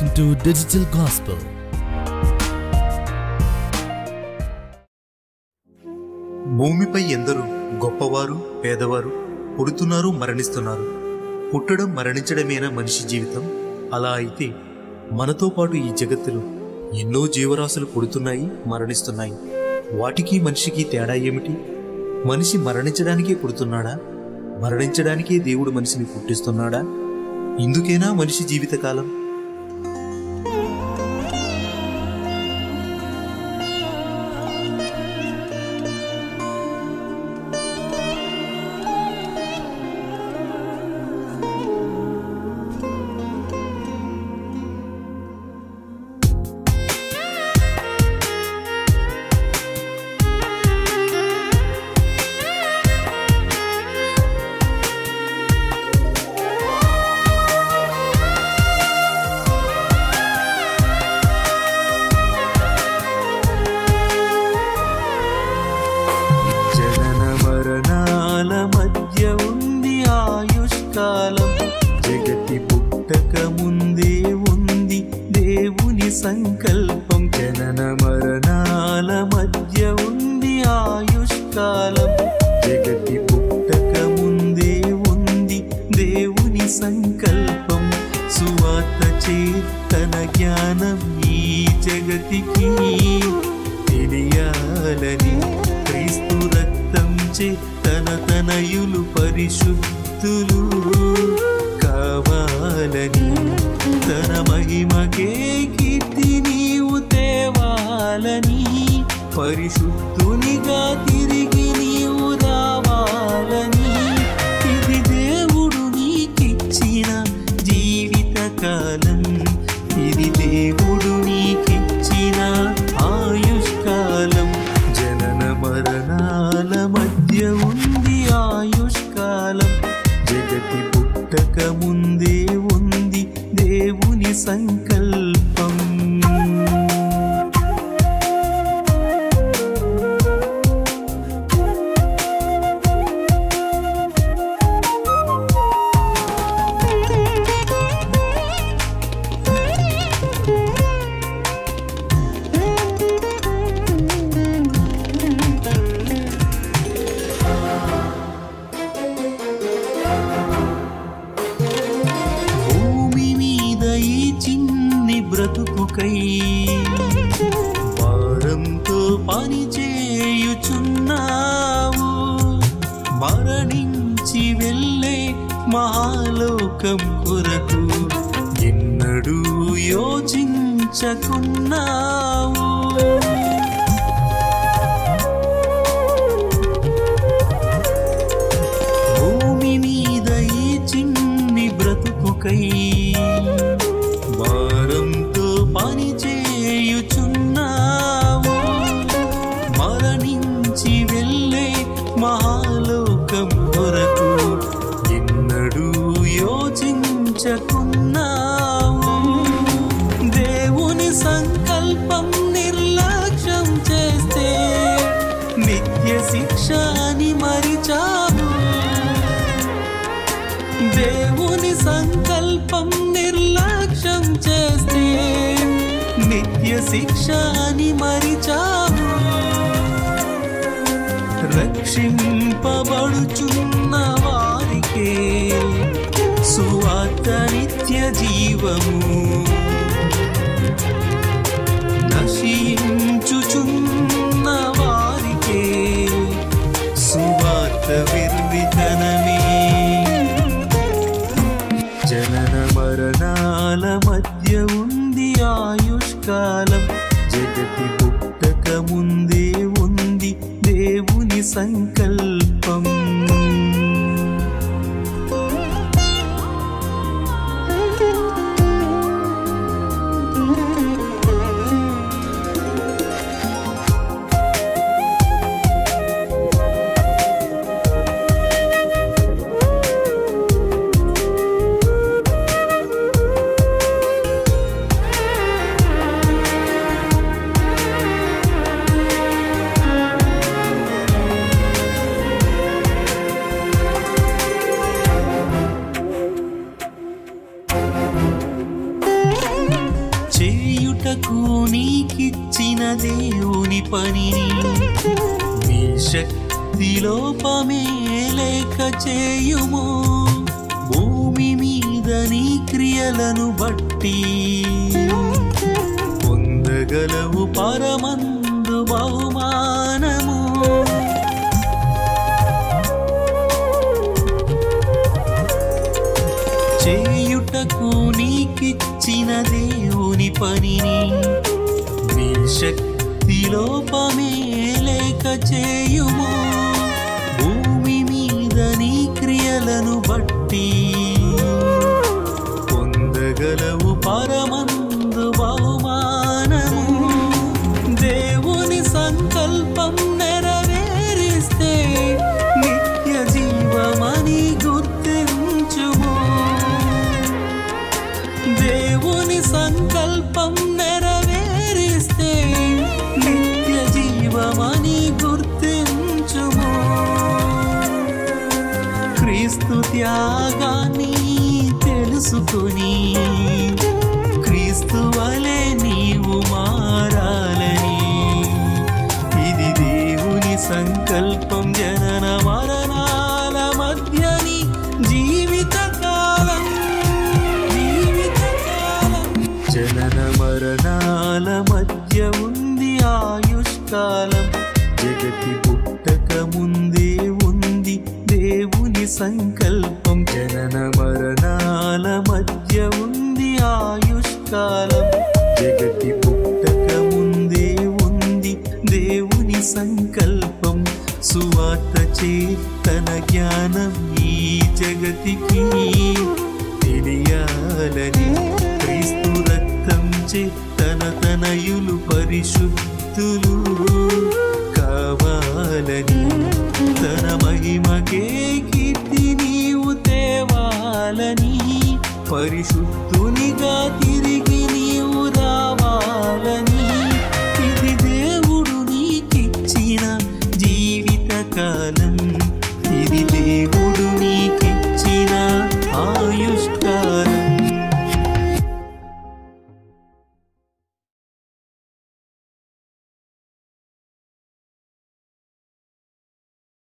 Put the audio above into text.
Welcome to Digital Gospel. భూమిపై ఎందరు గొప్పవారు పేదవారు పుడుతున్నారు మరణిస్తున్నారు పుట్టడం మరణించడమేనా మనిషి జీవితం అలా అయితే మనతో పాటు ఈ జగత్తులో ఎన్నో జీవరాశులు పుడుతున్నాయి మరణిస్తున్నాయి వాటికి మనిషికి తేడా ఏమిటి మనిషి మరణించడానికే పుడుతున్నాడా మరణించడానికే దేవుడు మనిషిని పుట్టిస్తున్నాడా ఇందుకేనా మనిషి జీవితకాలం జనన మరణాల మధ్య ఉంది ఆయుష్కాలం జగతి పుట్టక ముందే ఉంది దేవుని సంకల్పం జనన మరణాల మధ్య ఉంది ఆయుష్కాలం జగతి పుట్టక ముందే ఉంది దేవుని సంకల్పం సువార్త చేతన జ్ఞానం ఈ జగతికి తెలియాలని క్రీస్తు రక్తం చే తన తనయులు పరిశుద్ధులు కావాలని తన మహిమకే కీర్తి నీవు తేవాలని పరిశుద్ధునిగా తిరిగి నీవు రావాలని ఇది దేవుడు నీకిచ్చిన జీవిత కాలం ఇది దేవుడు నీకిచ్చిన ఆయుష్కాలం జనన మరణాల మధ్య ఉంది ఆయుష్కాలం జగతి పుట్టక ముందే ఉంది దేవుని సంకల్పం భూమి మీద ఈ చిన్ని బ్రతుకుకై భారంతో పని చేయుచున్నావు మరణించి వెళ్ళే మహాలోకం కొరకు ఎన్నడూ యోచించకున్నావు భూమి మీద ఈ చిన్ని బ్రతుకుకై భారంతో పని చేయుచున్నావు మరణించి వెళ్ళే మహాలోకం కొరకు ఎన్నడూ యోచించకున్నావు దేవుని సంకల్పం నిర్లక్ష్యం చేస్తే నిత్య శిక్ష అని మరిచావు దేవుని సంకల్పం నిర్లక్ష్యం చేస్తే నిత్య శిక్ష అని మరిచావు రక్షింపబడుచున్న వారికే సువార్త నిత్య జీవము నశించుచున్న వారికే సువార్త విర్వితనమే జనన మరణాల మధ్య ఉంది ఆయుష్కాలం జగతి పుట్టక ముందే ఉంది దేవుని సంకల్పం నీకిచ్చిన దేవుని పనిని నీ శక్తి లోపమే లేక చేయుము భూమి మీద నీ క్రియలను బట్టి పొందగలవు పరమందు బహుమానము చేయుటకు నీకిచ్చిన దేవుని పనిని నీ శక్తి లోపమే లేక చేయుము భూమి మీద నీ క్రియలను బట్టి పొందగలవు పరమందు బహుమానము దేవుని సంకల్పం నెరవేరిస్తే నిత్య జీవమని గుర్తించుము దేవుని సంకల్పం నెరవేరిస్తే నిత్య జీవమని గుర్తించుము క్రీస్తు త్యాగాన్ని తెలుసుకొని క్రీస్తు వలె నీవు మారాలని ఇది దేవుని సంకల్పం జనన మరణాల మధ్యని జీవిత కాలం జీవిత కాలం జనన మరణాల మధ్య ఉంది ఆయుష్కాలం జగతి పుట్టక ముందే ఉంది దేవుని సంకల్పం జనన మరణాల మధ్య ఉంది ఆయుష్కాలం జగతి పుట్టక ముందే ఉంది దేవుని సంకల్పం సువార్త చేతన జ్ఞానం ఈ జగతికి తెలియాలని క్రీస్తు రక్తం చే తన తనయులు పరిశుద్ధులు కావాలని తన మహిమకే కీర్తి నీవు తేవాలని పరిశుద్ధునిగా